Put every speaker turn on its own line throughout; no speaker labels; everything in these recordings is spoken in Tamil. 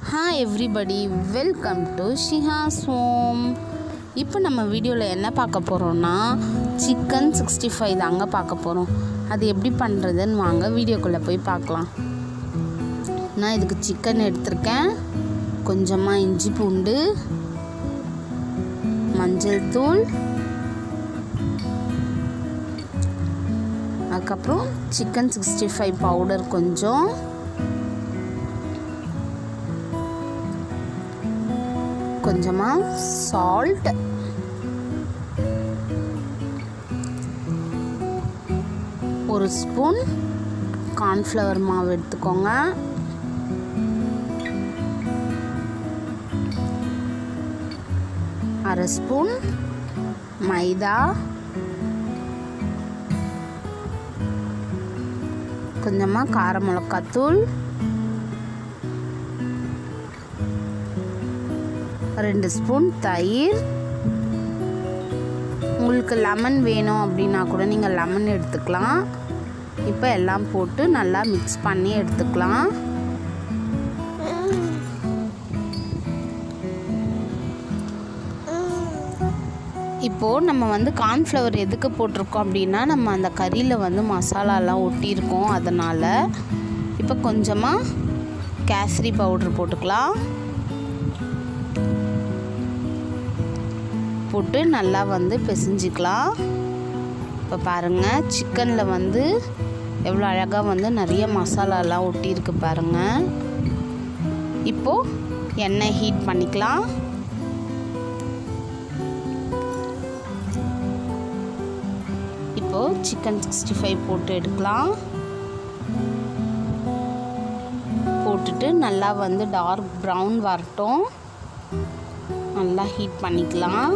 hi everybody welcome to Shihas home இப்போ நம்ம வீடியோவில் என்ன பார்க்க போகிறோம்னா சிக்கன் சிக்ஸ்டி ஃபைவ் தாங்க பார்க்க போகிறோம் அது எப்படி பண்ணுறதுன்னு வாங்க வீடியோக்குள்ளே போய் பார்க்கலாம் நான் இதுக்கு சிக்கன் எடுத்திருக்கேன் கொஞ்சமாக இஞ்சி பூண்டு மஞ்சள் தூள் அதுக்கப்புறம் சிக்கன் சிக்ஸ்டி ஃபைவ் பவுடர் கொஞ்சம் கொஞ்சமாக சால்ட் ஒரு ஸ்பூன் கார்ன்ஃப்ளவர் மாவு எடுத்துக்கோங்க அரை ஸ்பூன் மைதா கொஞ்சமாக கார மிளகாத்தூள் ரெண்டு ஸ்பூன் தயிர் உங்களுக்கு லெமன் வேணும் அப்படின்னா கூட நீங்கள் லெமன் எடுத்துக்கலாம் இப்போ எல்லாம் போட்டு நல்லா மிக்ஸ் பண்ணி எடுத்துக்கலாம் இப்போது நம்ம வந்து கார்ன்ஃப்ளவர் எதுக்கு போட்டிருக்கோம் அப்படின்னா நம்ம அந்த கறியில் வந்து மசாலாலாம் ஒட்டியிருக்கோம் அதனால் இப்போ கொஞ்சமாக கேசரி பவுட்ரு போட்டுக்கலாம் போட்டு நல்லா வந்து பிசைஞ்சிக்கலாம் இப்போ பாருங்கள் சிக்கனில் வந்து எவ்வளோ அழகாக வந்து நிறைய மசாலாலாம் ஒட்டியிருக்கு பாருங்கள் இப்போது எண்ணெய் ஹீட் பண்ணிக்கலாம் இப்போது சிக்கன் சிக்ஸ்டி ஃபைவ் போட்டு எடுக்கலாம் போட்டுட்டு நல்லா வந்து டார்க் ப்ரௌன் வரட்டும் நல்லா ஹீட் பண்ணிக்கலாம்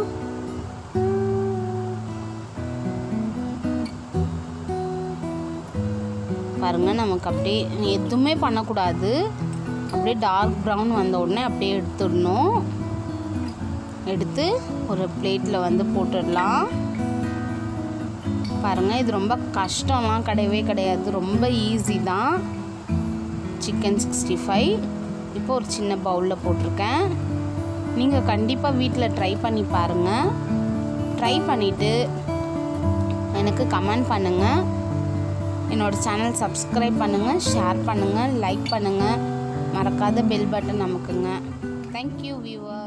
பாருங்கள் நமக்கு அப்படியே எதுவுமே பண்ணக்கூடாது அப்படியே டார்க் ப்ரௌன் வந்த உடனே அப்படியே எடுத்துடணும் எடுத்து ஒரு பிளேட்டில் வந்து போட்டுடலாம் பாருங்கள் இது ரொம்ப கஷ்டம்லாம் கிடையவே கிடையாது ரொம்ப ஈஸி தான் சிக்கன் சிக்ஸ்டி ஃபைவ் இப்போ ஒரு சின்ன பவுலில் போட்டிருக்கேன் நீங்கள் கண்டிப்பாக வீட்டில் ட்ரை பண்ணி பாருங்கள் ட்ரை பண்ணிவிட்டு எனக்கு கமெண்ட் பண்ணுங்கள் என்னோடய சேனல் சப்ஸ்கிரைப் பண்ணுங்கள் ஷேர் பண்ணுங்கள் லைக் பண்ணுங்கள் மறக்காத பெல் பட்டன் நமக்குங்க தேங்க்யூ வியூவர்